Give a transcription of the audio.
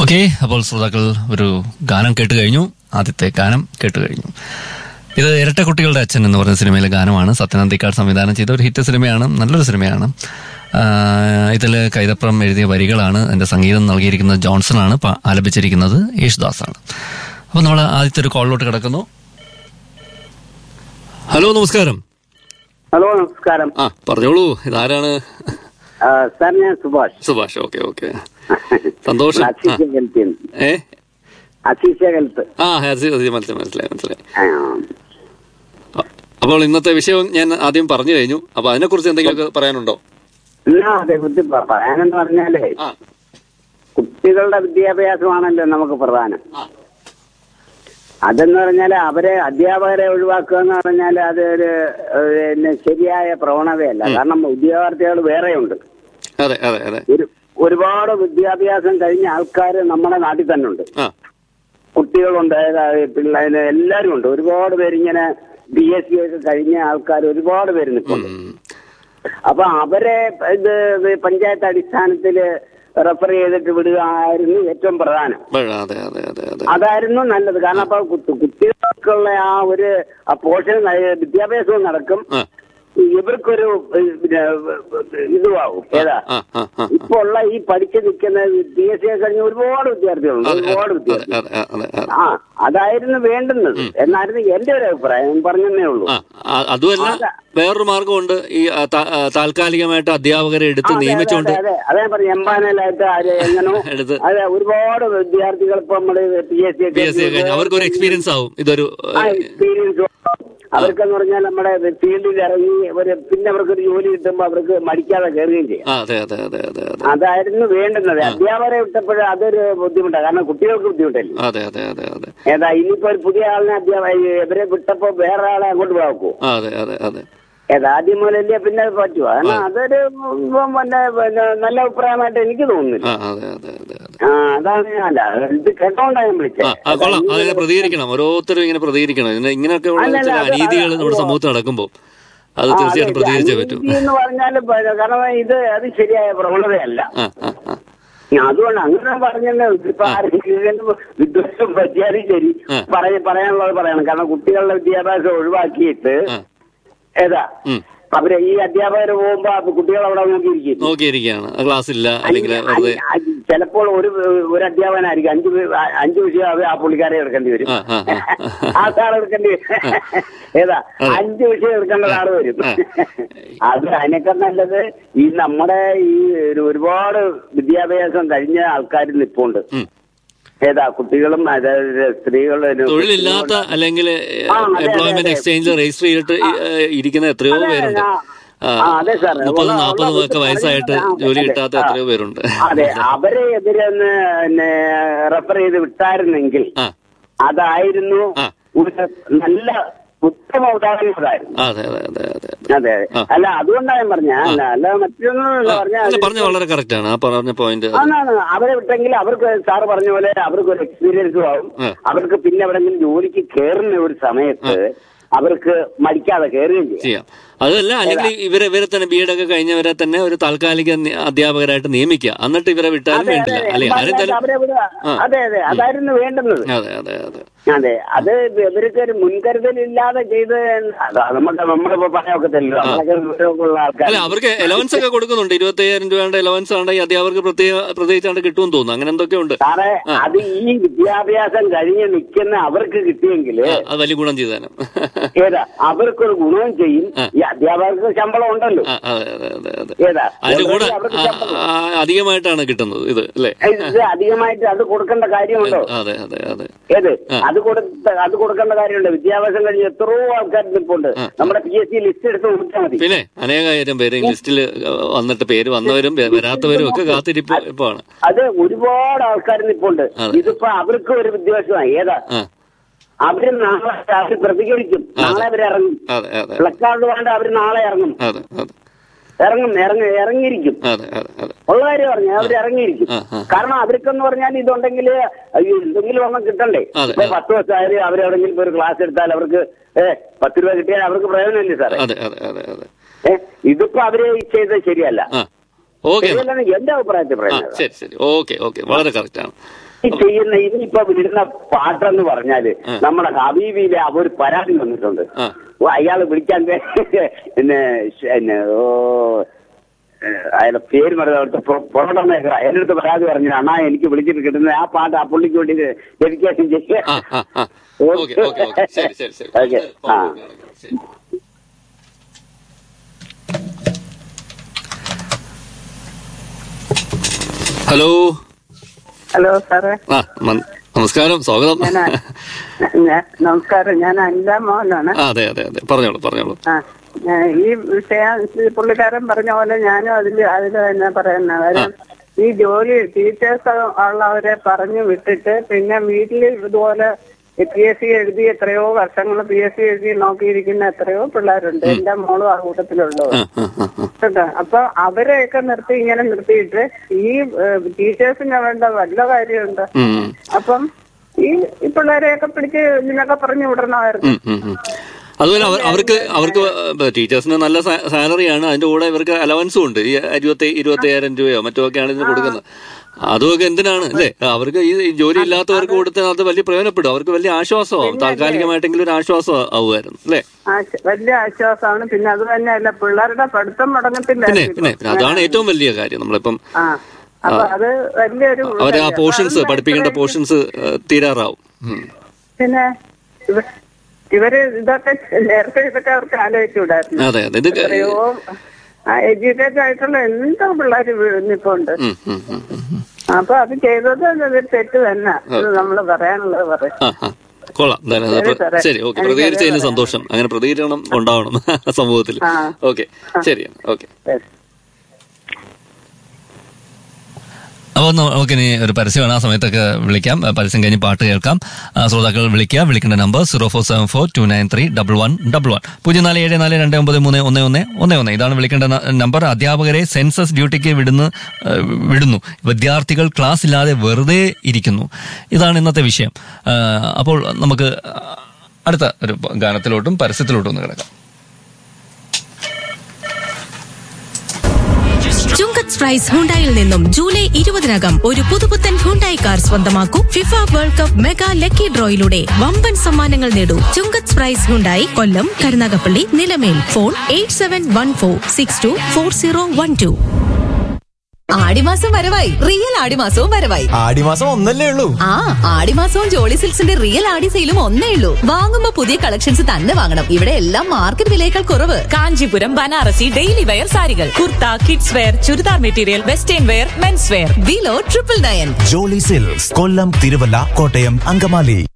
Okay അപ്പോൾ ശ്രോതാക്കൾ ഒരു ഗാനം കേട്ട് കഴിഞ്ഞു ആദ്യത്തെ ഗാനം കേട്ട് കഴിഞ്ഞു ഇത് ഇരട്ട കുട്ടികളുടെ അച്ഛൻ എന്ന് പറയുന്ന സിനിമയിലെ ഗാനമാണ് സത്യനന്ദിക്കാട് സംവിധാനം ചെയ്ത ഒരു ഹിറ്റ് സിനിമയാണ് നല്ലൊരു സിനിമയാണ് ഇതിൽ കൈതപ്രം എഴുതിയ വരികളാണ് എൻ്റെ സംഗീതം നൽകിയിരിക്കുന്നത് ജോൺസൺ ആണ് പ- ആലപിച്ചിരിക്കുന്നത് യേശുദാസാണ് അപ്പോൾ നമ്മൾ ആദ്യത്തെ ഒരു കോളിലോട്ട് കിടക്കുന്നു ഹലോ നമസ്കാരം ഹലോ നമസ്കാരം ആ പറഞ്ഞോളൂ ഇതാരാണ് ആ, സാർ ഞാൻ സുഭാഷ് സുഭാഷ് ഓക്കെ ഓക്കെ സന്തോഷം ആ. അസീഷ ഹെൽത്ത് ഏ അസീഷ ഹെൽത്ത് ആ മനസ്സിലായി മനസ്സിലായി മനസ്സിലായി ആ, അ- അപ്പോൾ ഇന്നത്തെ വിഷയം ഞാൻ ആദ്യം പറഞ്ഞു കഴിഞ്ഞു അപ്പൊ അതിനെക്കുറിച്ച് എന്തെങ്കിലുമൊക്കെ പറയാനുണ്ടോ എന്നാ അതേക്കുറിച്ച് പ- പറയാനെന്ന് പറഞ്ഞാലേ ആ കുട്ടികളുടെ വിദ്യാഭ്യാസമാണല്ലോ നമുക്ക് പ്രധാനം ആ. അതെന്ന് പറഞ്ഞാൽ അവരെ അധ്യാപകരെ ഒഴിവാക്കുക എന്ന് പറഞ്ഞാൽ അതൊരു ഏഹ്, പിന്നെ ശരിയായ പ്രവണതയല്ല കാരണം ഉദ്യോഗാർത്ഥികൾ വേറെയുണ്ട് അതെ അതെ അതെ ഒരു ഒരുപാട് വിദ്യാഭ്യാസം കഴിഞ്ഞ ആൾക്കാർ നമ്മുടെ നാട്ടിൽ തന്നെ ഉണ്ട് ആ കുട്ടികളുണ്ട് അതായത് പിള്ളേര് എല്ലാവരും ഉണ്ട് ഒരുപാട് പേര് ഇങ്ങനെ ബി എസ് സി ഒക്കെ കഴിഞ്ഞ ആൾക്കാർ ഒരുപാട് പേര് നിൽക്കുന്നുണ്ട് ഉം. അപ്പൊ അവരെ ഇത് പഞ്ചായത്ത് അടിസ്ഥാനത്തിൽ റെഫർ ചെയ്തിട്ട് വിടുകയായിരുന്നു ഏറ്റവും പ്രധാനം ബ- അതെ അതെ അതെ അതെ അതായിരുന്നു നല്ലത് കാരണം അപ്പൊ കുട്ടി- കുട്ടികൾക്കുള്ള ആ ഒരു ആ പോഷൻ വിദ്യാഭ്യാസവും നടക്കും ആ ഇവർക്കൊരു ഏഹ്, പിന്നെ ഇതുമാവും ഏതാ ആ ആ ആ ഇപ്പൊ ഉള്ള ഈ പഠിച്ചു നിൽക്കുന്ന പി എസ് സി കഴിഞ്ഞ ഒരുപാട് വിദ്യാർത്ഥികളുണ്ട് അതെ ഒരുപാട് അതെ വിദ്യാർത്ഥികൾ അതെ അതെ അതെ ആ അതായിരുന്നു വേണ്ടുന്നത് എന്നായിരുന്നു എന്റെ ഒരു അഭിപ്രായം പറഞ്ഞതേ ഉള്ളൂ ആ ആ, അതുമല്ല വേറൊരു മാർഗമുണ്ട് ഈ ആ, താ- ആ, താൽക്കാലികമായിട്ട് അധ്യാപകരെ എടുത്ത് അതെ, അതെ, നിയമിച്ചുകൊണ്ട് അതെ, അതെ അതെ പറഞ്ഞു എംപാനലായിട്ട് ആര് എങ്ങനോ എടുത്ത് അതെ ഒരുപാട് വിദ്യാർത്ഥികൾ ഇപ്പൊ നമ്മള് P S C P S C കഴിഞ്ഞ് അവർക്ക് ഒരു എക്സ്പീരിയൻസ് ആവും ഇതൊരു എക്സ്പീരിയൻസ് അവർക്കെന്ന് പറഞ്ഞാൽ നമ്മുടെ ഫീൽഡിൽ ഇറങ്ങി ഒരു പിന്നെ അവർക്ക് ഒരു ജോലി കിട്ടുമ്പോൾ അവർക്ക് മടിക്കാതെ കയറുകയും ചെയ്യും ആ, അതെ അതെ അതെ അതെ അതെ അതായിരുന്നു വേണ്ടുന്നത് അധ്യാപകരെ വിട്ടപ്പോൾ അതൊരു ബുദ്ധിമുട്ടാണ് കാരണം കുട്ടികൾക്ക് ബുദ്ധിമുട്ടല്ലേ അതെ അതെ അതെ അതെ ഏതാ ഇനിയിപ്പോ ഒരു പുതിയ ആളിനെ അധ്യാപക ഇവരെ വിട്ടപ്പോ വേറെ ആളെ അങ്ങോട്ട് പോകൂ ആ, അതെ അതെ അതെ ഏതാ ആദ്യം മുതലല്ലേ പിന്നെ അത് പറ്റുമോ കാരണം അതൊരു ഉം, പിന്നെ പിന്നെ നല്ല അഭിപ്രായമായിട്ട് എനിക്ക് തോന്നുന്നില്ല ആ അതെ അതെ അതെ അതെ ആ അതാണ് ഞാൻ അല്ല ഇത് കേട്ടോണ്ടാ ഞാൻ ആ വിളിച്ചത് ആ, കൊള്ളാം അതിനെ പ്രതികരിക്കണം ഓരോരുത്തരും ഇങ്ങനെ പ്രതികരിക്കണം ഇതിന് ഇങ്ങനെയൊക്കെയുള്ള അല്ലല്ല, ചില അത് അനീതികൾ അത് നമ്മുടെ സമൂഹത്തിൽ നടക്കുമ്പോൾ അത് ആ, തീർച്ചയായിട്ടും അതെ, പ്രതികരിച്ചേ അനീതി പറ്റൂ എന്ന് പറഞ്ഞാൽ കാരണം ഇത് അത് ശരിയായ പ്രവണതയല്ല ആ ആ ആ അതുകൊണ്ട് അങ്ങനെ പറഞ്ഞല്ലോ ഇപ്പൊ ആരെങ്കിലും വിദ്വേഷം പറ്റിയാലും ശരി ആ. പറയ പറയാനുള്ളത് പറയണം കാരണം കുട്ടികളുടെ വിദ്യാഭ്യാസം ഒഴിവാക്കിയിട്ട് ആ ഏതാ ഉം. അവര് ഈ അധ്യാപകർ പോകുമ്പോ ആ കുട്ടികൾ അവിടെ നോക്കിയിരിക്കും നോക്കിയിരിക്കുകയാണ് ക്ലാസ് ഇല്ല അല്ലെങ്കിൽ വെറുതെ അഞ്ച് ചിലപ്പോൾ ഒരു ഒരു അധ്യാപകനായിരിക്കും അഞ്ച് വി- അഞ്ച് വിഷയം അത് ആ പുള്ളിക്കാരെ എടുക്കേണ്ടി വരും ആ, ആ, ആ. ആ സാർ എടുക്കേണ്ടി വരും ഏതാ അതെ. അഞ്ച് വിഷയം എടുക്കേണ്ട സാറ് വരും ആ. അത് അതിനൊക്കെ നല്ലത് ഈ നമ്മുടെ ഈ ഒരു ഒരുപാട് വിദ്യാഭ്യാസം കഴിഞ്ഞ ആൾക്കാർ നിപ്പുണ്ട് ഉം. ഏതാ കുട്ടികളും അതായത് സ്ത്രീകളും തൊഴിലില്ലാത്ത അല്ലെങ്കിൽ ആ, അതെ, എംപ്ലോയ്മെന്റ് അതെ. എക്സ്ചേഞ്ചിൽ രജിസ്റ്റർ ചെയ്തിട്ട് ഈ, ഏ, ഇരിക്കുന്ന എത്രയോ അതെ, പേരുണ്ട് ആ. ആ, ആ, അതെ സാർ. മുപ്പതും ഉള്ള- നാൽപ്പതും ഉള്ള ഒക്കെ വയസ്സായിട്ട് ആ, ജോലി അതെ. കിട്ടാത്ത ആ. എത്രയോ പേരുണ്ട് അതെ അവരെ എതിരെ ഒന്ന് പിന്നെ റെഫർ ചെയ്ത് വിട്ടായിരുന്നെങ്കിൽ ആ അതായിരുന്നു ആ. ഒരു നല്ല ഉത്തമ ഉദാഹരണം അതായിരുന്നു അതെ അതെ അതെ അതെ അതെ അതെ ആ. അല്ല അതുകൊണ്ടാണ് ഞാൻ പറഞ്ഞ അല്ല അല്ല മറ്റൊന്നും പറഞ്ഞാൽ അല്ല പറഞ്ഞ വളരെ കറക്റ്റ് ആണ് ആ പറഞ്ഞ പോയിന്റ് അതാണ് അവരെ വിട്ടെങ്കിൽ അവർക്ക് സാറ് പറഞ്ഞ പോലെ അവർക്ക് ഒരു എക്സ്പീരിയൻസും ആവും ആ. അവർക്ക് പിന്നെ എവിടെങ്കിലും ജോലിക്ക് കയറുന്ന ഒരു സമയത്ത് അവർക്ക് മടിക്കാതെ കയറുകയും ചെയ്യും ചെയ്യാം അതല്ല അല്ലെങ്കിൽ ഇവരെ ഇവരെ തന്നെ ബി എഡ് ഒക്കെ കഴിഞ്ഞവരെ തന്നെ ഒരു താൽക്കാലിക നി- അധ്യാപകരായിട്ട് നിയമിക്കുക എന്നിട്ട് ഇവരെ വിട്ടാലും അതെ, വേണ്ടില്ല അതെ, അല്ലെ ആരും അതെ, തന്നെ അവരെ വിടുക. ആ. അതെ അതെ അതായിരുന്നു വേണ്ടുന്നത് അതെ അതെ അതെ അതെ അത് ഇവർക്ക് ഒരു മുൻകരുതലില്ലാതെ ചെയ്ത് അത് നമുക്ക് നമ്മളിപ്പോ പറയാൻ നമ്മളൊക്കെ വിവരമൊക്കെയുള്ള ആൾക്കാർ അല്ല അവർക്ക് എലവൻസ് ഒക്കെ കൊടുക്കുന്നുണ്ട് ഇരുപത്തി അയ്യായിരം രൂപയുടെ എലവൻസ് ആണ് ഈ അധ്യാപകർക്ക് പ്രത്യേക പ്രത്യേകിച്ചാണ്ട് കിട്ടുമെന്ന് തോന്നുന്നു അങ്ങനെ എന്തൊക്കെ ഉണ്ട് സാറേ അത് ഈ വിദ്യാഭ്യാസം കഴിഞ്ഞ് നിൽക്കുന്ന അവർക്ക് കിട്ടിയെങ്കിൽ ആ, അത് വലിയ ഗുണം ചെയ്താലും ഏതാ അവർക്കൊരു ഗുണവും ചെയ്യും ആ. ഈ അധ്യാപകർക്ക് ശമ്പളം ഉണ്ടല്ലോ ആ, അതെ അതെ അതെ അതെ ഏതാ അതിന്റെ കൂടെ അവർക്ക് ആ, ശമ്പളം. ആ, അധികമായിട്ടാണ് കിട്ടുന്നത് ഇത് അല്ലേ ഇത് അധികമായിട്ട് അത് കൊടുക്കേണ്ട കാര്യമുണ്ടോ അതെ അതെ അതെ ഏത് ആ. അത് കൊടുത്ത അത് കൊടുക്കേണ്ട കാര്യമുണ്ട് വിദ്യാഭ്യാസം കഴിഞ്ഞ് എത്രയോ ആൾക്കാർ നിൽപ്പുണ്ട് നമ്മുടെ പി എസ് സി ലിസ്റ്റ് എടുത്ത് നോക്കിയാൽ മതി പിന്നെ അനേകായിരം പേര് ലിസ്റ്റിൽ വന്നിട്ട് പേര് വന്നവരും വേ- വരാത്തവരും ഒക്കെ കാത്തിരിപ്പ് ഇപ്പൊ ആണ് അത് ഒരുപാട് ആൾക്കാർ നിൽപ്പുണ്ട് അതെ. ഇതിപ്പോ അവർക്ക് ഒരു വിദ്യാഭ്യാസമാണ് ഏതാ ആ അവര് നാളെ അവർ പ്രതികരിക്കും നാളെ അവർ ഇറങ്ങും അതെ അതെ പ്ലക്കാർഡ് വേണ്ട അവർ നാളെ ഇറങ്ങും അതെ അതെ ഇറങ്ങും ഇറങ്ങി ഇറങ്ങിയിരിക്കും അതെ അതെ അതെ ഉള്ള കാര്യം പറഞ്ഞു അവർ ഇറങ്ങിയിരിക്കും ആ, ആ. കാരണം അവർക്കെന്ന് പറഞ്ഞാൽ ഇതുണ്ടെങ്കിൽ അയ്യോ എന്തെങ്കിലും ഒന്നും കിട്ടണ്ടേ അതെ, ഇപ്പൊ ആ. പത്ത് വർഷമായാലും അവരെവിടെങ്കിലും ഇപ്പൊ ഒരു ക്ലാസ് എടുത്താൽ അവർക്ക് ഏ പത്ത് രൂപ കിട്ടിയാൽ അവർക്ക് പ്രയോജനമില്ലേ സാറേ അതെ അതെ അതെ അതെ ഏ ഇതിപ്പോ അവര് ചെയ്തത് ശരിയല്ല ആ ഓക്കെ ശരിയല്ലെന്ന് എന്റെ അഭിപ്രായത്തിൽ ആ പറയുന്നത് ശരി ശരി ഓക്കെ ഓക്കെ വളരെ കറക്റ്റ് ആണ് ഈ ചെയ്യുന്ന ഇനിയിപ്പോ വിടുന്ന പാട്ടെന്ന് പറഞ്ഞാല് നമ്മുടെ ഹബീബിയിലെ ആ ഒരു പരാതി വന്നിട്ടുണ്ട് ആ. ഓ, അയാള് വിളിക്കാൻ വേ- പിന്നെ ശ- പിന്നെ ഓ ഏഹ്, അയാളുടെ പേര് മറന്നു അവിടുത്തെ പൊറോട്ട മേഖല എന്റെ അടുത്ത് പരാതി പറഞ്ഞു അണ്ണാ എനിക്ക് വിളിച്ചിട്ട് കിട്ടുന്ന ആ പാട്ട് ആ പുള്ളിക്ക് വേണ്ടി ഡെഡിക്കേഷൻ ചെയ്യാം ആ ആ ആ ഓക്കെ ഓക്കെ ഓക്കെ ശരി ശരി ശരി ഓക്കെ ആ ശരി ഹലോ ഹലോ സാറേ ആ മ- നമസ്കാരം സ്വാഗതം ഞാൻ ഞാൻ- നമസ്കാരം ഞാൻ അനില മോഹനാണ് ആ, അതെ അതെ അതെ പറഞ്ഞോളൂ പറഞ്ഞോളൂ ആ ഞാൻ ഈ വിഷയം ഈ പുള്ളിക്കാരൻ പറഞ്ഞ പോലെ ഞാനും അതിൽ അതിൽ തന്നെ പറയുന്ന കാര്യം ഈ ജോലി ടീച്ചേഴ്സ് ഉള്ളവരെ പറഞ്ഞു വിട്ടിട്ട് പിന്നെ വീട്ടിൽ ഇതുപോലെ പി എസ് സി എഴുതി എത്രയോ വർഷങ്ങൾ പി എസ് സി എഴുതി നോക്കിയിരിക്കുന്ന എത്രയോ പിള്ളേരുണ്ട് എന്റെ മോളും ആ കൂട്ടത്തിലുള്ളത് ആ ആ ആ ആ. കേട്ടോ അപ്പൊ അവരെയൊക്കെ നിർത്തി ഇങ്ങനെ നിർത്തിയിട്ട് ഈ ടീച്ചേഴ്സിന് വേണ്ട വല്ല കാര്യമുണ്ട് ഉം, അപ്പം ഈ ഈ പിള്ളേരെയൊക്കെ പിടിച്ച് ഇതിനൊക്കെ പറഞ്ഞു വിടണമായിരുന്നു ഉം, ഉം, ഉം. അതുപോലെ അവർ- അവർക്ക് അവർക്ക് ടീച്ചേഴ്സിന് നല്ല സാലറിയാണ് അതിന്റെ കൂടെ ഇവർക്ക് അലവൻസും ഉണ്ട് ഈ ഇരുപത്തി ഇരുപത്തി അയ്യായിരം രൂപയോ മറ്റോ ഒക്കെയാണ് ഇതിന് കൊടുക്കുന്നത് അതുമൊക്കെ എന്തിനാണ് അല്ലേ അവർക്ക് ഈ ജോലി ഇല്ലാത്തവർക്ക് കൊടുത്താൽ അത് വലിയ പ്രയോജനപ്പെടും അവർക്ക് വലിയ ആശ്വാസമാവും താൽക്കാലികമായിട്ടെങ്കിലും ഒരു ആശ്വാസം ആവുമായിരുന്നു അല്ലേ ആശ- വലിയ ആശ്വാസമാണ് പിന്നെ അത് തന്നെയല്ല പിള്ളേരുടെ പഠിത്തം മുടങ്ങത്തില്ല പിന്നെ പിന്നെ പിന്നെ അതാണ് ഏറ്റവും വലിയ കാര്യം നമ്മളിപ്പം ആ അപ്പൊ അത് വലിയൊരു അവരെ ആ കാര്യം. പോർഷൻസ് അപ്പൊ പഠിപ്പിക്കേണ്ട ഇത്രയും- പോർഷൻസ് തീരാറാവും ഉം. പിന്നെ ഇവ- ഇവര് ഇതൊക്കെ നേരത്തെ ഇതൊക്കെ അവർക്ക് ആലോചിച്ചുകൂടായിരുന്നു അതെ അതെ ഇത് എത്രയോ എഡ്യൂക്കേറ്റഡ് ആയിട്ടുള്ള എന്തോ പിള്ളേര് നിപ്പുണ്ട് ഉം, ഉം, ഉം, ഉം. അപ്പൊ അത് ചെയ്തത് ഒരു തെറ്റ് തന്നെ ഇത് നമ്മള് പറയാനുള്ളത് പറയും ആ ആ കൊള്ളാം എന്തായാലും അത് പ്ര- ശരി സാറേ. ശരി ഓക്കെ എനിക്ക് പ്രതികരിച്ചതിന് അതേ സന്തോഷം അങ്ങനെ പ്രതികരണം ഉണ്ടാവണം സമൂഹത്തിൽ ആ. ഓക്കെ ശരി ഓക്കെ ശരി. അപ്പോൾ നമുക്ക് ഇനി ഒരു പരസ്യമാണ് ആ സമയത്തൊക്കെ വിളിക്കാം ആ, പരസ്യം കഴിഞ്ഞ് പാട്ട് കേൾക്കാം ആ, ശ്രോതാക്കൾ വിളിക്കുക വിളിക്കേണ്ട number zero four seven four two nine three double one double one പൂജ്യം നാല് ഏഴ് നാല് രണ്ട് ഒമ്പത് മൂന്ന് ഒന്ന് ഒന്ന് ഒന്ന് ഒന്ന് ഇതാണ് വിളിക്കേണ്ട ന- നമ്പർ അധ്യാപകരെ സെൻസസ് ഡ്യൂട്ടിക്ക് വിടുന്നു ആ, വിടുന്നു വിദ്യാർത്ഥികൾ ക്ലാസ് ഇല്ലാതെ വെറുതെ ഇരിക്കുന്നു ഇതാണ് ഇന്നത്തെ വിഷയം ആ, അപ്പോൾ നമുക്ക് അടുത്ത ഒരു ഗാനത്തിലോട്ടും പരസ്യത്തിലോട്ടും ഒന്ന് കിടക്കാം ചുങ്കത് പ്രൈസ് ഹുണ്ടായിൽ നിന്നും ജൂലൈ ഇരുപതിനകം ഒരു പുതുപുത്തൻ ഹുണ്ടായി കാർ സ്വന്തമാക്കൂ FIFA World Cup mega lucky ഡ്രോയിലൂടെ വമ്പൻ സമ്മാനങ്ങൾ നേടൂ Chungath prize Hyundai Kollam Karunagappally Nilamel phone eight seven one four six two four zero one two ആടിമാസം വരവായി റിയൽ ആടിമാസവും വരവായി ആടിമാസം ഒന്നല്ലേ ഉള്ളൂ ആ ആടിമാസവും ജോളി സിൽക്സിന്റെ റിയൽ ആടി സെയിലും ഒന്നേ ഉള്ളൂ വാങ്ങുമ്പോ പുതിയ കളക്ഷൻസ് തന്നെ വാങ്ങണം ഇവിടെ എല്ലാം മാർക്കറ്റ് വിലയേക്കാൾ കുറവ് കാഞ്ചീപുരം ബനാറസി ഡെയിലി വെയർ സാരികൾ kurta kids wear churidar material western wear men's wear below triple nine Jolly Silks Kollam Thiruvalla Kottayam Angamaly